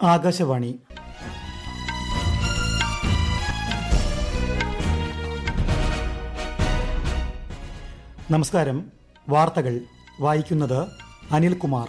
ആകാശവാണി നമസ്കാരം വാർത്തകൾ വായിക്കുന്നത് അനിൽകുമാർ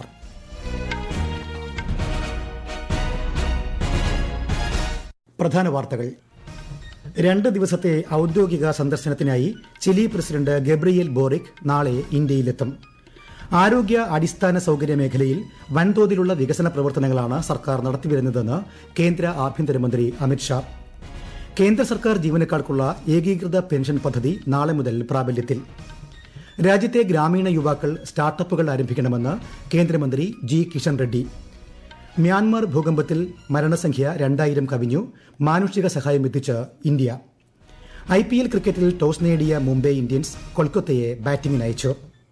പ്രധാന വാർത്തകൾ രണ്ട് ദിവസത്തെ ഔദ്യോഗിക സന്ദർശനത്തിനായി ചിലി പ്രസിഡന്റ് ഗബ്രിയേൽ ബോറിക് നാളെ ഇന്ത്യയിലെത്തും ആരോഗ്യ അടിസ്ഥാന സൌകര്യ മേഖലയിൽ വൻതോതിലുള്ള വികസന പ്രവർത്തനങ്ങളാണ് സർക്കാർ നടത്തിവരുന്നതെന്ന് കേന്ദ്ര ആഭ്യന്തരമന്ത്രി അമിത്ഷാ കേന്ദ്ര സർക്കാർ ജീവനക്കാർക്കുള്ള ഏകീകൃത പെൻഷൻ പദ്ധതി നാളെ മുതൽ പ്രാബല്യത്തിൽ രാജ്യത്തെ ഗ്രാമീണ യുവാക്കൾ സ്റ്റാർട്ടപ്പുകൾ ആരംഭിക്കണമെന്ന് കേന്ദ്രമന്ത്രി ജി കിഷൻ റെഡ്ഡി മ്യാൻമാർ ഭൂകമ്പത്തിൽ മരണസംഖ്യ രണ്ടായിരം കവിഞ്ഞു മാനുഷിക സഹായം എത്തിച്ച് ഇന്ത്യ ഐ പി എൽ ക്രിക്കറ്റിൽ ടോസ് നേടിയ മുംബൈ ഇന്ത്യൻസ് കൊൽക്കത്തയെ ബാറ്റിംഗിനയച്ചു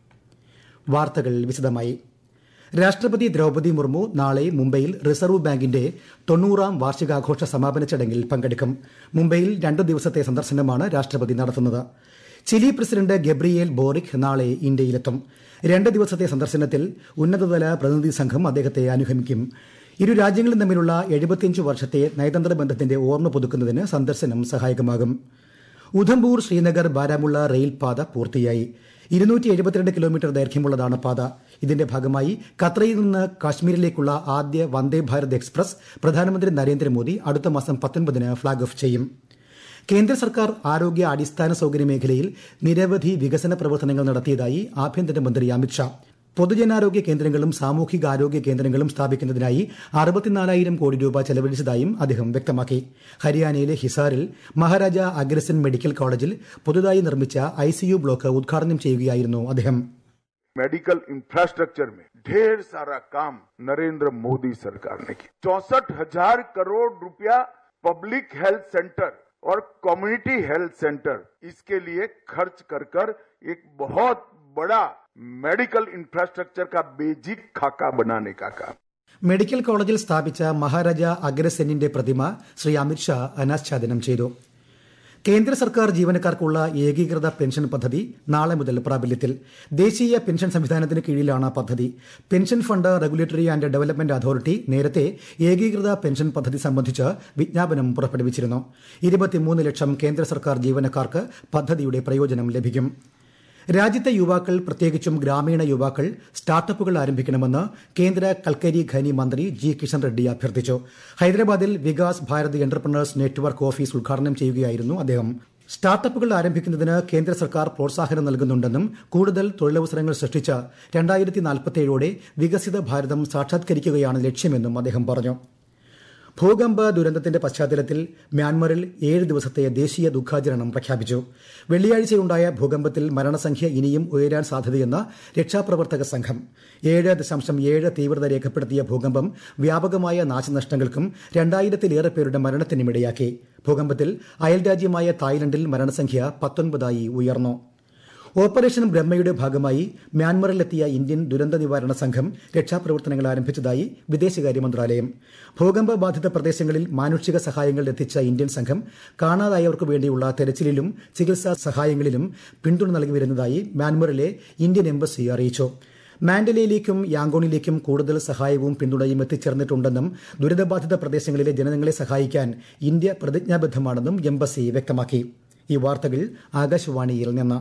വാർത്തകൾ വിശദമായി രാഷ്ട്രപതി ദ്രൌപദി മുർമു നാളെ മുംബൈയിൽ റിസർവ് ബാങ്കിന്റെ തൊണ്ണൂറാം വാർഷികാഘോഷ സമാപന ചടങ്ങിൽ പങ്കെടുക്കും മുംബൈയിൽ രണ്ടു ദിവസത്തെ സന്ദർശനമാണ് രാഷ്ട്രപതി നടത്തുന്നത് ചിലി പ്രസിഡന്റ് ഗബ്രിയേൽ ബോറിക് നാളെ ഇന്ത്യയിലെത്തും രണ്ട് ദിവസത്തെ സന്ദർശനത്തിൽ ഉന്നതതല പ്രതിനിധി സംഘം അദ്ദേഹത്തെ അനുഗമിക്കും ഇരു രാജ്യങ്ങളും തമ്മിലുള്ള എഴുപത്തിയഞ്ച് വർഷത്തെ നയതന്ത്ര ബന്ധത്തിന്റെ ഓർമ്മ പുതുക്കുന്നതിന് സന്ദർശനം സഹായകമാകും ഉധംപൂർ ശ്രീനഗർ ബാരാമുള്ള റെയിൽപാത പൂർത്തിയായി ഇരുന്നൂറ്റി എഴുപത്തിരണ്ട് കിലോമീറ്റർ ദൈർഘ്യമുള്ളതാണ് പാത ഇതിന്റെ ഭാഗമായി ഖത്രയിൽ നിന്ന് കാശ്മീരിലേക്കുള്ള ആദ്യ വന്ദേ ഭാരത് എക്സ്പ്രസ് പ്രധാനമന്ത്രി നരേന്ദ്രമോദി അടുത്ത മാസം പത്തൊൻപതിന് ഫ്ളാഗ് ഓഫ് ചെയ്യും കേന്ദ്ര സർക്കാർ ആരോഗ്യ അടിസ്ഥാന സൌകര്യ മേഖലയിൽ നിരവധി വികസന പ്രവർത്തനങ്ങൾ നടത്തിയതായി ആഭ്യന്തരമന്ത്രി അമിത്ഷാ പൊതുജനാരോഗ്യ കേന്ദ്രങ്ങളും സാമൂഹികാരോഗ്യ കേന്ദ്രങ്ങളും സ്ഥാപിക്കുന്നതിനായി അറുപത്തിനാലായിരം കോടി രൂപ ചെലവഴിച്ചതായും അദ്ദേഹം വ്യക്തമാക്കി ഹരിയാനയിലെ ഹിസാറിൽ മഹാരാജ അഗ്രസൻ മെഡിക്കൽ കോളേജിൽ പുതുതായി നിർമ്മിച്ച ഐസിയു ബ്ലോക്ക് ഉദ്ഘാടനം ചെയ്യുകയായിരുന്നു അദ്ദേഹം मेडिकल इंफ्रास्ट्रक्चर में ढेर सारा काम नरेंद्र मोदी सरकार ने किया चौसठ हजार करोड़ रुपया पब्लिक हेल्थ सेंटर और कम्युनिटी हेल्थ सेंटर इसके लिए खर्च कर कर एक बहुत बड़ा मेडिकल इंफ्रास्ट्रक्चर का बेजिक खाका बनाने का काम മെഡിക്കൽ കോളേജിൽ സ്ഥാപിച്ച മഹാരാജ അഗ്രസെന്നിന്റെ പ്രതിമ ശ്രീ അമിത്ഷാ അനാച്ഛാദനം ചെയ്തു കേന്ദ്ര സർക്കാർ ജീവനക്കാർക്കുള്ള ഏകീകൃത പെൻഷൻ പദ്ധതി നാളെ മുതൽ പ്രാബല്യത്തിൽ ദേശീയ പെൻഷൻ സംവിധാനത്തിന് കീഴിലാണ് പദ്ധതി pension fund regulatory and development authority നേരത്തെ ഏകീകൃത പെൻഷൻ പദ്ധതി സംബന്ധിച്ച് വിജ്ഞാപനം പുറപ്പെടുവിച്ചിരുന്നു ഇരുപത്തിമൂന്ന് ലക്ഷം കേന്ദ്ര സർക്കാർ ജീവനക്കാർക്ക് പദ്ധതിയുടെ പ്രയോജനം ലഭിക്കും രാജ്യത്തെ യുവാക്കൾ പ്രത്യേകിച്ചും ഗ്രാമീണ യുവാക്കൾ സ്റ്റാർട്ടപ്പുകൾ ആരംഭിക്കണമെന്ന് കേന്ദ്ര കൽക്കരി ഖനി മന്ത്രി ജി കിഷൻ റെഡ്ഡി അഭ്യർത്ഥിച്ചു ഹൈദരാബാദിൽ Vikas Bharat entrepreneurs network office ഉദ്ഘാടനം ചെയ്യുകയായിരുന്നു അദ്ദേഹം സ്റ്റാർട്ടപ്പുകൾ ആരംഭിക്കുന്നതിന് കേന്ദ്ര സർക്കാർ പ്രോത്സാഹനം നൽകുന്നുണ്ടെന്നും കൂടുതൽ തൊഴിലവസരങ്ങൾ സൃഷ്ടിച്ച് രണ്ടായിരത്തി നാൽപ്പത്തിയേഴോടെ വികസിത ഭാരതം സാക്ഷാത്കരിക്കുകയാണ് ലക്ഷ്യമെന്നും അദ്ദേഹം പറഞ്ഞു ഭൂകമ്പ ദുരന്തത്തിന്റെ പശ്ചാത്തലത്തിൽ മ്യാൻമറിൽ ഏഴ് ദിവസത്തെ ദേശീയ ദുഃഖാചരണം പ്രഖ്യാപിച്ചു വെള്ളിയാഴ്ചയുണ്ടായ ഭൂകമ്പത്തിൽ മരണസംഖ്യ ഇനിയും ഉയരാൻ സാധ്യതയെന്ന രക്ഷാപ്രവർത്തക സംഘം ഏഴ് ദശാംശം ഏഴ് തീവ്രത രേഖപ്പെടുത്തിയ ഭൂകമ്പം വ്യാപകമായ നാശനഷ്ടങ്ങൾക്കും രണ്ടായിരത്തിലേറെ പേരുടെ മരണത്തിനും ഇടയാക്കി ഭൂകമ്പത്തിൽ അയൽരാജ്യമായ തായ്ലൻഡിൽ മരണസംഖ്യ പത്തൊൻപതായി ഉയർന്നു ഓപ്പറേഷൻ ബ്രഹ്മയുടെ ഭാഗമായി മ്യാൻമറിലെത്തിയ ഇന്ത്യൻ ദുരന്ത നിവാരണ സംഘം രക്ഷാപ്രവർത്തനങ്ങൾ ആരംഭിച്ചതായി വിദേശകാര്യ മന്ത്രാലയം ഭൂകമ്പ ബാധിത പ്രദേശങ്ങളിൽ മാനുഷിക സഹായങ്ങൾ എത്തിച്ച ഇന്ത്യൻ സംഘം കാണാതായവർക്ക് വേണ്ടിയുള്ള തെരച്ചിലിലും ചികിത്സാ സഹായങ്ങളിലും പിന്തുണ നൽകി വരുന്നതായി മ്യാൻമറിലെ ഇന്ത്യൻ എംബസി അറിയിച്ചു മാൻഡലയിലേക്കും യാങ്കോണിലേക്കും കൂടുതൽ സഹായവും പിന്തുണയും എത്തിച്ചേർന്നിട്ടുണ്ടെന്നും ദുരിതബാധിത പ്രദേശങ്ങളിലെ ജനങ്ങളെ സഹായിക്കാൻ ഇന്ത്യ പ്രതിജ്ഞാബദ്ധമാണെന്നും എംബസി വ്യക്തമാക്കി ഈ വാർത്തകൾ ആകാശവാണിയിൽ നിന്ന്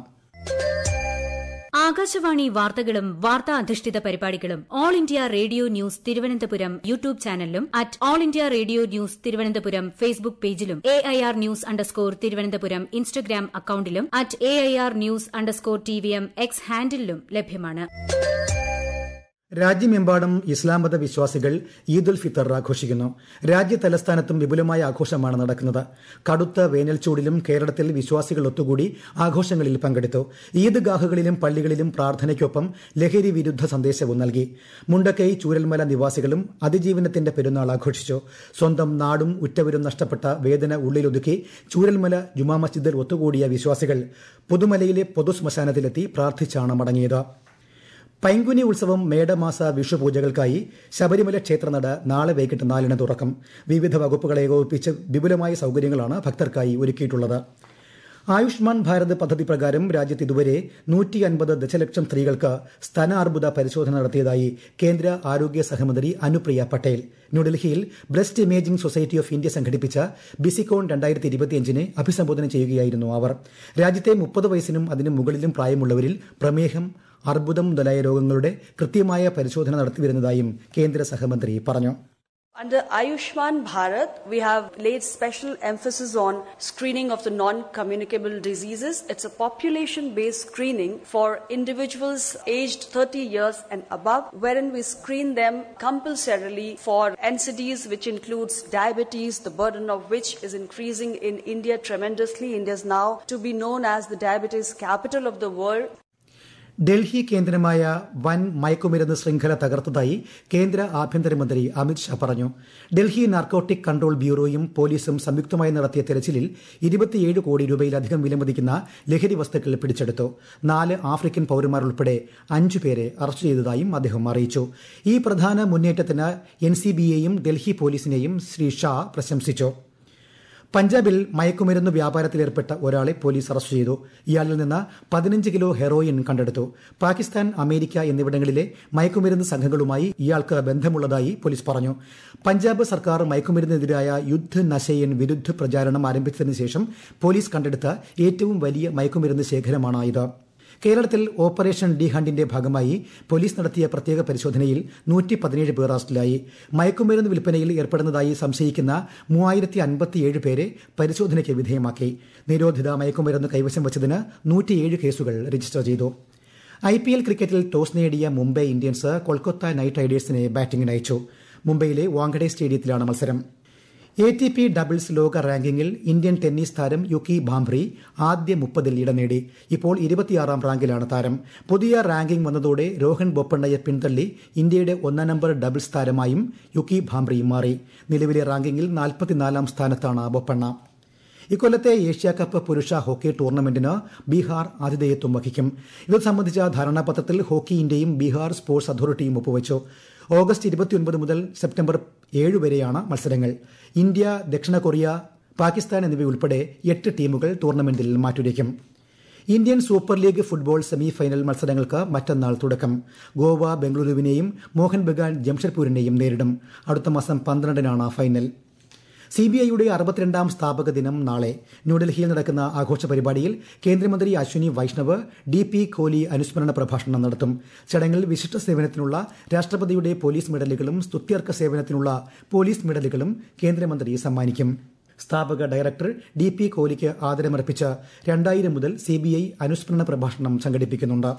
ആകാശവാണി വാർത്തകളും വാർത്താ അധിഷ്ഠിത പരിപാടികളും all India radio news Thiruvananthapuram YouTube ചാനലിലും at all India radio news Thiruvananthapuram Facebook പേജിലും A I R news underscore Thiruvananthapuram Instagram അക്കൌണ്ടിലും at A I R news underscore T V M X ഹാൻഡിലും ലഭ്യമാണ് രാജ്യമെമ്പാടും ഇസ്ലാം മത വിശ്വാസികൾ ഈദുൽ ഫിത്തർ ആഘോഷിക്കുന്നു രാജ്യ തലസ്ഥാനത്തും വിപുലമായ ആഘോഷമാണ് നടക്കുന്നത് കടുത്ത വേനൽച്ചൂടിലും കേരളത്തിൽ വിശ്വാസികൾ ഒത്തുകൂടി ആഘോഷങ്ങളിൽ പങ്കെടുത്തു ഈദ്ഗാഹുകളിലും പള്ളികളിലും പ്രാർത്ഥനയ്ക്കൊപ്പം ലഹരി വിരുദ്ധ സന്ദേശവും നൽകി മുണ്ടക്കൈ ചൂരൽമല നിവാസികളും അതിജീവനത്തിന്റെ പെരുന്നാൾ ആഘോഷിച്ചു സ്വന്തം നാടും ഉറ്റവരും നഷ്ടപ്പെട്ട വേദന ഉള്ളിലൊതുക്കി ചൂരൽമല ജുമാ മസ്ജിദിൽ ഒത്തുകൂടിയ വിശ്വാസികൾ പുതുമലയിലെ പൊതുശ്മശാനത്തിലെത്തി പ്രാർത്ഥിച്ചാണ് മടങ്ങിയത് പൈങ്കുനി ഉത്സവം മേടമാസ വിഷുപൂജകൾക്കായി ശബരിമല ക്ഷേത്രനട നാളെ വൈകിട്ട് നാലിന് തുറക്കും വിവിധ വകുപ്പുകളെ ഏകോപിപ്പിച്ച് വിപുലമായ സൌകര്യങ്ങളാണ് ഭക്തർക്കായി ഒരുക്കിയിട്ടുള്ളത് ആയുഷ്മാൻ ഭാരത് പദ്ധതി പ്രകാരം രാജ്യത്ത് ഇതുവരെ നൂറ്റി അൻപത് ദശലക്ഷം സ്ത്രീകൾക്ക് സ്തനാർബുദ പരിശോധന നടത്തിയതായി കേന്ദ്ര ആരോഗ്യ സഹമന്ത്രി അനുപ്രിയ പട്ടേൽ ന്യൂഡൽഹിയിൽ breast imaging society of India സംഘടിപ്പിച്ച ബിസിക്കോൺ രണ്ടായിരത്തി ഇരുപത്തിയഞ്ചിനെ അഭിസംബോധന ചെയ്യുകയായിരുന്നു അവർ രാജ്യത്തെ മുപ്പത് വയസ്സിനും അതിനു മുകളിലും പ്രായമുള്ളവരിൽ പ്രമേഹം അർബുദം മുതലായ രോഗങ്ങളുടെ കൃത്യമായ പരിശോധന നടത്തിവരുന്നതായും കേന്ദ്ര സഹമന്ത്രി പറഞ്ഞു Under Ayushman Bharat, we have laid special emphasis on screening of the non-communicable diseases. It's a population-based screening for individuals aged 30 years and above, wherein we screen them compulsorily for NCDs, which includes diabetes, the burden of which is increasing in India tremendously. India is now to be known as the diabetes capital of the world. Delhi കേന്ദ്രമായ വൻ മയക്കുമരുന്ന് ശൃംഖല തകർത്തതായി കേന്ദ്ര ആഭ്യന്തരമന്ത്രി അമിത് ഷാ പറഞ്ഞു Delhi narcotic control ബ്യൂറോയും പോലീസും സംയുക്തമായി നടത്തിയ തെരച്ചിലിൽ ഇരുപത്തിയേഴ് കോടി രൂപയിലധികം വിലമതിക്കുന്ന ലഹരി വസ്തുക്കൾ പിടിച്ചെടുത്തു നാല് ആഫ്രിക്കൻ പൌരന്മാർ ഉൾപ്പെടെ അഞ്ചു പേരെ അറസ്റ്റ് ചെയ്തതായും അദ്ദേഹം അറിയിച്ചു ഈ പ്രധാന മുന്നേറ്റത്തിന് എൻ സി ബിയെയും ഡൽഹി പോലീസിനെയും ശ്രീ ഷാ പ്രശംസിച്ചു പഞ്ചാബിൽ മയക്കുമരുന്ന് വ്യാപാരത്തിലേർപ്പെട്ട ഒരാളെ പോലീസ് അറസ്റ്റ് ചെയ്തു ഇയാളിൽ നിന്ന് പതിനഞ്ച് കിലോ ഹെറോയിൻ കണ്ടെടുത്തു പാകിസ്ഥാൻ അമേരിക്ക എന്നിവിടങ്ങളിലെ മയക്കുമരുന്ന് സംഘങ്ങളുമായി ഇയാൾക്ക് ബന്ധമുള്ളതായി പോലീസ് പറഞ്ഞു പഞ്ചാബ് സർക്കാർ മയക്കുമരുന്നിനെതിരായ യുദ്ധ നശയൻ വിരുദ്ധ പ്രചാരണം ആരംഭിച്ചതിന് ശേഷം പോലീസ് കണ്ടെടുത്ത ഏറ്റവും വലിയ മയക്കുമരുന്ന് ശേഖരമാണ് ഇത് കേരളത്തിൽ ഓപ്പറേഷൻ ഡി ഹണ്ടിന്റെ ഭാഗമായി പോലീസ് നടത്തിയ പ്രത്യേക പരിശോധനയിൽ നൂറ്റി പതിനേഴ് പേർ അറസ്റ്റിലായി മയക്കുമരുന്ന് വിൽപ്പനയിൽ ഏർപ്പെടുന്നതായി സംശയിക്കുന്ന മൂവായിരത്തി അൻപത്തിയേഴ് പേരെ പരിശോധനയ്ക്ക് വിധേയമാക്കി നിരോധിത മയക്കുമരുന്ന് കൈവശം വച്ചതിന് നൂറ്റിയേഴ് കേസുകൾ രജിസ്റ്റർ ചെയ്തു ഐ പി എൽ ക്രിക്കറ്റിൽ ടോസ് നേടിയ മുംബൈ ഇന്ത്യൻസ് കൊൽക്കത്ത നൈറ്റ് റൈഡേഴ്സിനെ ബാറ്റിംഗിന് അയച്ചു മുംബൈയിലെ വാങ്കഡെ സ്റ്റേഡിയത്തിലാണ് മത്സരം എ ടി പി ഡബിൾസ് ലോക റാങ്കിങ്ങിൽ ഇന്ത്യൻ ടെന്നീസ് താരം യുക്കി ഭാംബ്രി ആദ്യ മുപ്പതിൽ ഇടം നേടി ഇപ്പോൾ ഇരുപത്തിയാറാം റാങ്കിലാണ് താരം പുതിയ റാങ്കിംഗ് വന്നതോടെ രോഹൻ ബൊപ്പണ്ണയെ പിന്തള്ളി ഇന്ത്യയുടെ ഒന്നാം നമ്പർ ഡബിൾസ് താരമായും യുക്കി ഭാംബ്രി മാറി നിലവിലെ റാങ്കിങ്ങിൽ നാൽപ്പത്തിനാലാം സ്ഥാനത്താണ് ബൊപ്പണ്ണ ഇക്കൊല്ലത്തെ ഏഷ്യ കപ്പ് പുരുഷ ഹോക്കി ടൂർണമെന്റിന് ബീഹാർ ആതിഥേയത്വം വഹിക്കും ഇത് സംബന്ധിച്ച ധാരണാപത്രത്തിൽ ഹോക്കി ഇന്ത്യയും ബീഹാർ സ്പോർട്സ് അതോറിറ്റിയും ഒപ്പുവച്ചു ഓഗസ്റ്റ് ഇരുപത്തിയൊൻപത് മുതൽ സെപ്റ്റംബർ ഏഴ് വരെയാണ് മത്സരങ്ങൾ ഇന്ത്യ ദക്ഷിണ കൊറിയ പാകിസ്ഥാൻ എന്നിവയുൾപ്പെടെ എട്ട് ടീമുകൾ ടൂർണമെന്റിൽ മാറ്റുരയ്ക്കും Indian super league football semi final മത്സരങ്ങൾക്ക് മറ്റന്നാൾ തുടക്കം ഗോവ ബംഗളൂരുവിനെയും മോഹൻ ബഗാൻ ജംഷഡ്പൂരിനെയും നേരിടും അടുത്ത മാസം പന്ത്രണ്ടിനാണ് ഫൈനൽ സി ബി ഐയുടെ അറുപത്തിരണ്ടാം സ്ഥാപക ദിനം നാളെ ന്യൂഡൽഹിയിൽ നടക്കുന്ന ആഘോഷ പരിപാടിയിൽ കേന്ദ്രമന്ത്രി അശ്വിനി വൈഷ്ണവ് ഡി പി കോഹ്ലി അനുസ്മരണ പ്രഭാഷണം നടത്തും ചടങ്ങിൽ വിശിഷ്ട സേവനത്തിനുള്ള രാഷ്ട്രപതിയുടെ പോലീസ് മെഡലുകളും സ്തുത്യർക്ക സേവനത്തിനുള്ള പോലീസ് മെഡലുകളും കേന്ദ്രമന്ത്രി സമ്മാനിക്കും സ്ഥാപക ഡയറക്ടർ ഡി പി കോഹ്ലിക്ക് ആദരമർപ്പിച്ച് രണ്ടായിരം മുതൽ സി ബി ഐ അനുസ്മരണ പ്രഭാഷണം സംഘടിപ്പിക്കുന്നുണ്ട്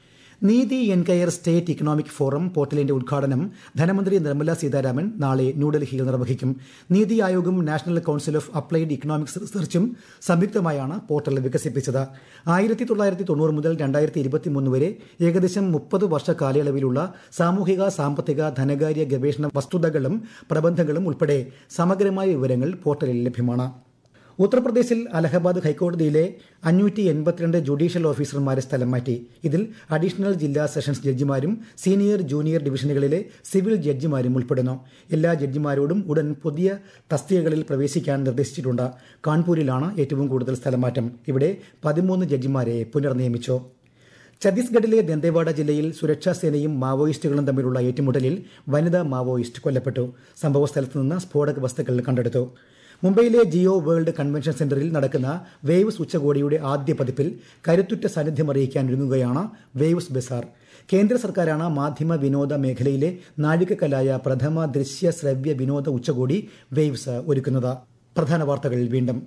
NITI NCAER state economic forum പോർട്ടലിന്റെ ഉദ്ഘാടനം ധനമന്ത്രി നിർമ്മല സീതാരാമൻ നാളെ ന്യൂഡൽഹിയിൽ നിർവഹിക്കും നീതി ആയോഗും national council of applied economics റിസർച്ചും സംയുക്തമായാണ് പോർട്ടൽ വികസിപ്പിച്ചത് ആയിരത്തി തൊള്ളായിരത്തി തൊണ്ണൂറ് മുതൽ രണ്ടായിരത്തി ഇരുപത്തിമൂന്ന് വരെ ഏകദേശം മുപ്പത് വർഷ കാലയളവിലുള്ള സാമൂഹിക സാമ്പത്തിക ധനകാര്യ ഗവേഷണ വസ്തുതകളും പ്രബന്ധങ്ങളും ഉൾപ്പെടെ സമഗ്രമായ വിവരങ്ങൾ പോർട്ടലിൽ ലഭ്യമാണ് ഉത്തർപ്രദേശിൽ അലഹബാദ് ഹൈക്കോടതിയിലെ അഞ്ഞൂറ്റി എൺപത്തിരണ്ട് ജുഡീഷ്യൽ ഓഫീസർമാരെ സ്ഥലം മാറ്റി ഇതിൽ അഡീഷണൽ ജില്ലാ സെഷൻസ് ജഡ്ജിമാരും സീനിയർ ജൂനിയർ ഡിവിഷനുകളിലെ സിവിൽ ജഡ്ജിമാരും ഉൾപ്പെടുന്നു എല്ലാ ജഡ്ജിമാരോടും ഉടൻ പുതിയ തസ്തികകളിൽ പ്രവേശിക്കാൻ നിർദ്ദേശിച്ചിട്ടുണ്ട് കാൺപൂരിലാണ് ഏറ്റവും കൂടുതൽ സ്ഥലമാറ്റം ഇവിടെ പതിമൂന്ന് ജഡ്ജിമാരെ പുനർനിയമിച്ചു ഛത്തീസ്ഗഡിലെ ദന്തേവാഡ ജില്ലയിൽ സുരക്ഷാ സേനയും മാവോയിസ്റ്റുകളും തമ്മിലുള്ള ഏറ്റുമുട്ടലിൽ വനിതാ മാവോയിസ്റ്റ് കൊല്ലപ്പെട്ടു സംഭവസ്ഥലത്ത് നിന്ന് സ്ഫോടക വസ്തുക്കൾ കണ്ടെടുത്തു മുംബൈയിലെ ജിയോ വേൾഡ് കൺവെൻഷൻ സെന്ററിൽ നടക്കുന്ന വേവ്സ് ഉച്ചകോടിയുടെ ആദ്യ പതിപ്പിൽ കരുത്തുറ്റ സാന്നിധ്യം അറിയിക്കാനൊരുങ്ങുകയാണ് വേവ്സ് ബസാർ കേന്ദ്ര സർക്കാരാണ് മാധ്യമ വിനോദ മേഖലയിലെ നാഴികക്കല്ലായ പ്രഥമ ദൃശ്യ ശ്രവ്യ വിനോദ ഉച്ചകോടി വേവ്സ് ഒരുക്കുന്നത് പ്രധാന വാർത്തകൾ വീണ്ടും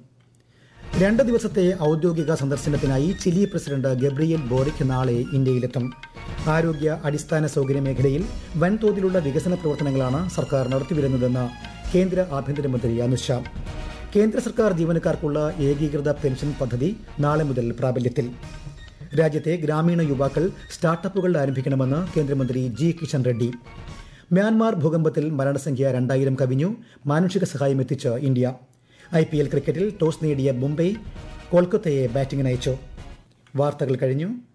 രണ്ട് ദിവസത്തെ ഔദ്യോഗിക സന്ദർശനത്തിനായി ചിലി പ്രസിഡന്റ് ഗബ്രിയൽ ബോറിക് നാളെ ഇന്ത്യയിലെത്തും ആരോഗ്യ അടിസ്ഥാന സൗകര്യ മേഖലയിൽ വൻതോതിലുള്ള വികസന പ്രവർത്തനങ്ങളാണ് സർക്കാർ നടത്തിവരുന്നതെന്ന് കേന്ദ്ര ആഭ്യന്തരമന്ത്രി അമിത്ഷാ കേന്ദ്ര സർക്കാർ ജീവനക്കാർക്കുള്ള ഏകീകൃത പെൻഷൻ പദ്ധതി നാളെ മുതൽ പ്രാബല്യത്തിൽ രാജ്യത്തെ ഗ്രാമീണ യുവാക്കൾ സ്റ്റാർട്ടപ്പുകൾ ആരംഭിക്കണമെന്ന് കേന്ദ്രമന്ത്രി ജി കിഷൻ റെഡ്ഡി മ്യാൻമാർ ഭൂകമ്പത്തിൽ മരണസംഖ്യ രണ്ടായിരം കവിഞ്ഞു മാനുഷിക സഹായം എത്തിച്ച് ഇന്ത്യ ഐ പി എൽ ക്രിക്കറ്റിൽ ടോസ് നേടിയ മുംബൈ കൊൽക്കത്തയെ ബാറ്റിംഗിനയച്ചു വാർത്തകൾ കഴിഞ്ഞു